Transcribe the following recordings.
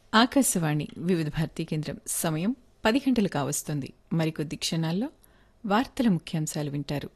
ఆకాశవాణి వివిధ భారతీ కేంద్రం సమయం పది గంటలు కావస్తుంది మరికొద్ది క్షణాల్లో వార్తల ముఖ్యాంశాలు వింటారు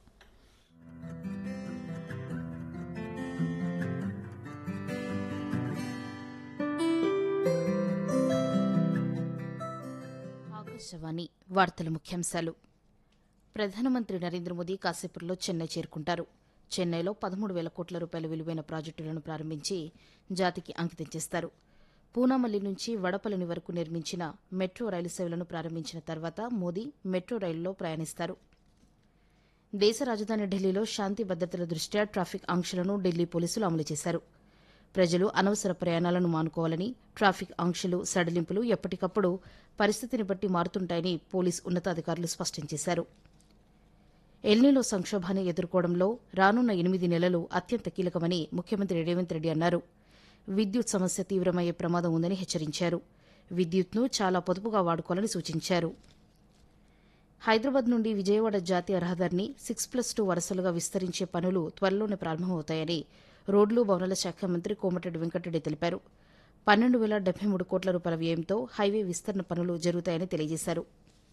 ఆకాశవాణి వార్తల ముఖ్యాంశాలు ప్రధానమంత్రి నరేంద్ర మోదీ కాసేపట్లో చెన్నై చేరుకుంటారు చెన్నైలో పదమూడు వేల కోట్ల రూపాయల విలువైన ప్రాజెక్టులను ప్రారంభించి జాతికి అంకితం చేస్తారు పూనామల్లి నుంచి వడపల్లిని వరకు నిర్మించిన మెట్రో రైలు సేవలను ప్రారంభించిన తర్వాత మోదీ మెట్రో రైలులో ప్రయాణిస్తారు దేశ రాజధాని ఢిల్లీలో శాంతి భద్రతల దృష్ట్యా ట్రాఫిక్ ఆంక్షలను ఢిల్లీ పోలీసులు అమలు చేశారు ప్రజలు అనవసర ప్రయాణాలను మానుకోవాలని ట్రాఫిక్ ఆంక్షలు సడలింపులు ఎప్పటికప్పుడు పరిస్థితిని బట్టి మారుతుంటాయని పోలీస్ ఉన్నతాధికారులు స్పష్టం చేశారు ఎల్నీలో సంక్షోభాన్ని ఎదుర్కోవడంలో రానున్న ఎనిమిది నెలలు అత్యంత కీలకమని ముఖ్యమంత్రి రేవంత్ రెడ్డి అన్నారు విద్యుత్ సమస్య తీవ్రమయ్యే ప్రమాదం ఉందని హెచ్చరించారు విద్యుత్ను చాలా పొదుపుగా వాడుకోవాలని సూచించారు హైదరాబాద్ నుండి విజయవాడ జాతీయ రహదారిని సిక్స్ ప్లస్ టూ వరుసలుగా విస్తరించే పనులు త్వరలోనే ప్రారంభమవుతాయని రోడ్లు భవనాల శాఖ మంత్రి కోమటిరెడ్డి వెంకటరెడ్డి తెలిపారు పన్నెండు వేల డెబ్బై మూడు కోట్ల రూపాయల వ్యయంతో హైవే విస్తరణ పనులు జరుగుతాయని తెలియజేశారు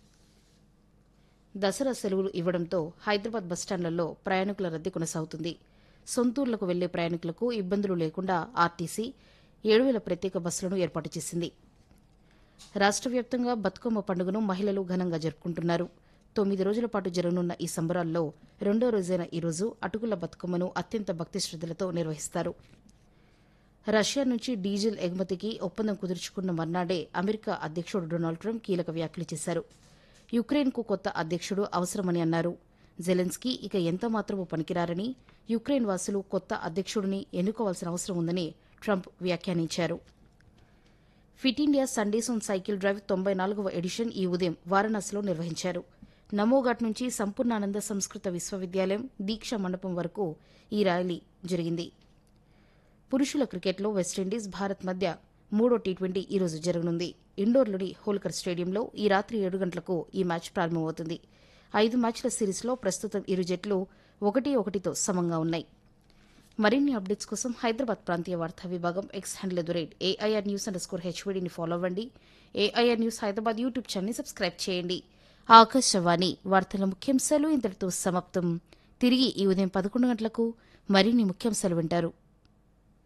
దసరా సెలవులు ఇవ్వడంతో హైదరాబాద్ బస్టాండ్లలో ప్రయాణికుల రద్దీ కొనసాగుతుంది సొంతూర్లకు వెళ్లే ప్రయాణికులకు ఇబ్బందులు లేకుండా ఆర్టీసీ ఏడు వేల ప్రత్యేక బస్సులను ఏర్పాటు చేసింది రాష్ట్ర వ్యాప్తంగా బతుకమ్మ పండుగను మహిళలు ఘనంగా జరుపుకుంటున్నారు తొమ్మిది రోజుల పాటు జరగనున్న ఈ సంబరాల్లో రెండో రోజైన ఈరోజు అటుకుల బతుకమ్మను అత్యంత భక్తి శ్రద్దలతో నిర్వహిస్తారు రష్యా నుంచి డీజిల్ ఎగుమతికి ఒప్పందం కుదుర్చుకున్న మర్నాడే అమెరికా అధ్యక్షుడు డొనాల్డ్ ట్రంప్ కీలక వ్యాఖ్యలు చేశారు యుక్రెయిన్కు కొత్త అధ్యక్షుడు అవసరమని అన్నారు జెలెన్స్కీ ఇక ఎంత మాత్రమూ పనికిరారని యుక్రెయిన్ వాసులు కొత్త అధ్యక్షుడిని ఎన్నుకోవాల్సిన అవసరం ఉందని ట్రంప్ వ్యాఖ్యానించారు fit India Sundays on cycle drive తొంభై నాలుగవ ఎడిషన్ ఈ ఉదయం వారణాసిలో నిర్వహించారు నమోఘాట్ నుంచి సంపూర్ణానంద సంస్కృత విశ్వవిద్యాలయం దీక్ష మండపం వరకు ఈ ర్యాలీ జరిగింది పురుషుల క్రికెట్లో వెస్టిండీస్ భారత్ మధ్య మూడో టీ ట్వంటీ ఈ రోజు జరగనుంది ఇండోర్లోని హోల్కర్ స్టేడియంలో ఈ రాత్రి ఏడు గంటలకు ఈ మ్యాచ్ ప్రారంభమవుతుంది ఐదు మ్యాచ్ల సిరీస్లో ప్రస్తుతం ఇరు జట్లు ఒకటి ఒకటితో సమంగా ఉన్నాయి మరిన్ని అప్డేట్స్ కోసం హైదరాబాద్ ప్రాంతీయ వార్తా విభాగం X handle at the rate AIR news underscore హెచ్వీడీని ఫాలో అవ్వండి ఏఐఆర్ న్యూస్ హైదరాబాద్ యూట్యూబ్ ఛానల్ని సబ్స్క్రైబ్ చేయండి ఆకాశవాణి వార్తల ముఖ్యాంశాలు ఇంతటితో సమాప్తం తిరిగి ఈ ఉదయం పదకొండు గంటలకు మరిన్ని ముఖ్యాంశాలు వింటారు